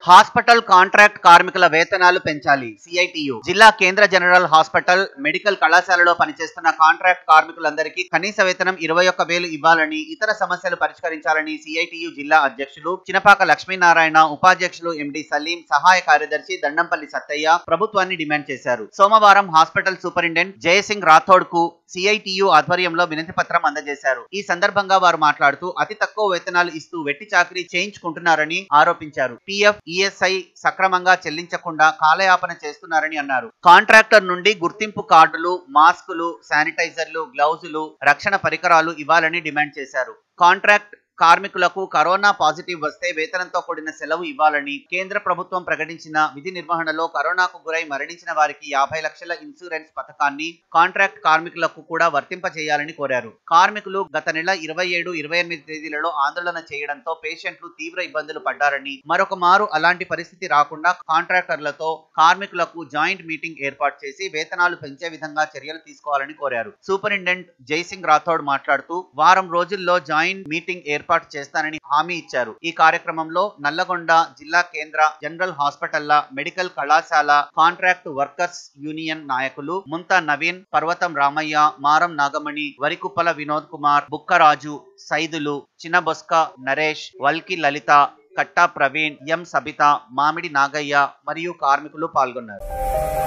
hospital contract కార్మికుల వేతనాలు పెంచాలి సిఐటియు జిల్లా కేంద్ర జనరల్ హాస్పిటల్ మెడికల్ కళాశాలలో పనిచేస్తున్న కాంట్రాక్ట్ కార్మికులందరికీ కనీస వేతనం ఇరవై ఒక్క వేలు ఇవ్వాలని ఇతర సమస్యలు పరిష్కరించాలని సిఐటియు జిల్లా అధ్యక్షులు చినపాక లక్ష్మీనారాయణ ఉపాధ్యక్షులు ఎండి సలీం సహాయ కార్యదర్శి దండంపల్లి సత్తయ్య ప్రభుత్వాన్ని డిమాండ్ చేశారు సోమవారం హాస్పిటల్ సూపరింటెండెంట్ జయసింగ్ రాథోడ్ కు సిఐటియు ఆధ్వర్యంలో వినతి పత్రం అందజేశారు ఈ సందర్భంగా వారు మాట్లాడుతూ అతి తక్కువ వేతనాలు ఇస్తూ వెట్టి చాకరీ చేయించుకుంటున్నారని ఆరోపించారు పిఎఫ్ ఈఎస్ఐ సక్రమంగా చెల్లించకుండా కాలయాపన చేస్తున్నారని అన్నారు కాంట్రాక్టర్ నుండి గుర్తింపు కార్డులు మాస్కులు శానిటైజర్లు గ్లౌజులు రక్షణ పరికరాలు ఇవ్వాలని డిమాండ్ చేశారు కాంట్రాక్ట్ కార్మికులకు కరోనా పాజిటివ్ వస్తే వేతనంతో కూడిన సెలవు ఇవ్వాలని కేంద్ర ప్రభుత్వం ప్రకటించిన విధి నిర్వహణలో కరోనాకు గురై మరణించిన వారికి యాభై లక్షల ఇన్సూరెన్స్ పథకాన్ని కాంట్రాక్ట్ కార్మికులకు కూడా వర్తింపచేయాలని కోరారు కార్మికులు గత నెల ఇరవై ఏడు ఇరవై ఎనిమిది తేదీలలో ఆందోళన చేయడంతో పేషెంట్లు తీవ్ర ఇబ్బందులు పడ్డారని మరొక మారు అలాంటి పరిస్థితి రాకుండా కాంట్రాక్టర్లతో కార్మికులకు జాయింట్ మీటింగ్ ఏర్పాటు చేసి వేతనాలు పెంచే విధంగా చర్యలు తీసుకోవాలని కోరారు సూపరింటెండెంట్ జైసింగ్ రాథోడ్ మాట్లాడుతూ వారం రోజుల్లో జాయింట్ మీటింగ్ ఏర్పాటు చేస్తానని హామీ ఇచ్చారు ఈ కార్యక్రమంలో నల్లగొండ జిల్లా కేంద్ర జనరల్ హాస్పిటల్ల మెడికల్ కళాశాల కాంట్రాక్ట్ వర్కర్స్ యూనియన్ నాయకులు ముంతా నవీన్ పర్వతం రామయ్య మారం నాగమణి వరికుప్పల వినోద్ కుమార్ బుక్కరాజు సైదులు చిన్నబొస్క నరేష్ వల్కి లలిత కట్టా ప్రవీణ్ ఎం సబిత మామిడి నాగయ్య మరియు కార్మికులు పాల్గొన్నారు